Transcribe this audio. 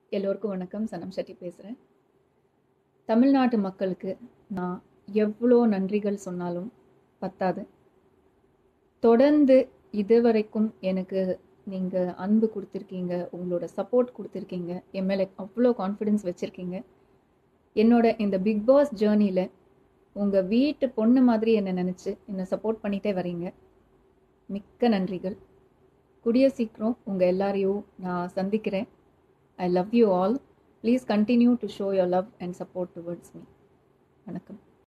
எல்லோருக்கும் வணக்கம் சனம் ஷெட்டி பேசுகிறேன் தமிழ்நாட்டு மக்களுக்கு நான் எவ்வளோ நன்றிகள் சொன்னாலும் பத்தாது தொடர்ந்து இதுவரைக்கும் எனக்கு நீங்கள் அன்பு கொடுத்துருக்கீங்க உங்களோட சப்போர்ட் கொடுத்துருக்கீங்க என் மேலே அவ்வளோ கான்ஃபிடென்ஸ் வச்சுருக்கீங்க என்னோட இந்த பிக் பாஸ் ஜேர்னியில் உங்கள் வீட்டு பொண்ணு மாதிரி என்னை நினச்சி என்னை சப்போர்ட் பண்ணிகிட்டே வரீங்க மிக்க நன்றிகள் கூடிய சீக்கிரம் உங்கள் எல்லாரையும் நான் சந்திக்கிறேன் I love you all. Please continue to show your love and support towards me. வணக்கம்